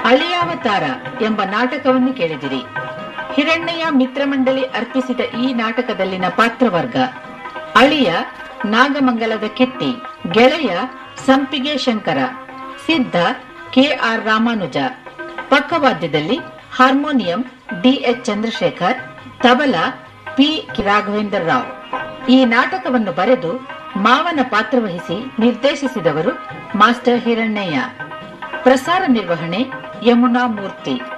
ಅಳಿಯಾವತಾರ ಎಂಬ ನಾಟಕವನ್ನು ಕೇಳಿದಿರಿ ಹಿರಣ್ಣಯ್ಯ ಮಿತ್ರಮಂಡಳಿ ಅರ್ಪಿಸಿದ ಈ ನಾಟಕದಲ್ಲಿನ ಪಾತ್ರವರ್ಗ ಅಳಿಯ ನಾಗಮಂಗಲದ ಕೆಟ್ಟಿ ಗೆಳೆಯ ಸಂಪಿಗೆ ಶಂಕರ ಸಿದ್ಧ ಕೆ ಆರ್ ರಾಮಾನುಜ ಪಕ್ಕವಾದ್ಯದಲ್ಲಿ harmonium DH Chandrashekar tabla P Raghavendra Rao ಈ ನಾಟಕವನ್ನು ಬರೆದು ಮಾವನ ಪಾತ್ರವಹಿಸಿ ನಿರ್ದೇಶಿಸಿದವರು ಮಾಸ್ಟರ್ ಹಿರಣ್ಣಯ್ಯ ಪ್ರಸಾರ ನಿರ್ವಹಣೆ ಯಮುನಾ ಮೂರ್ತಿ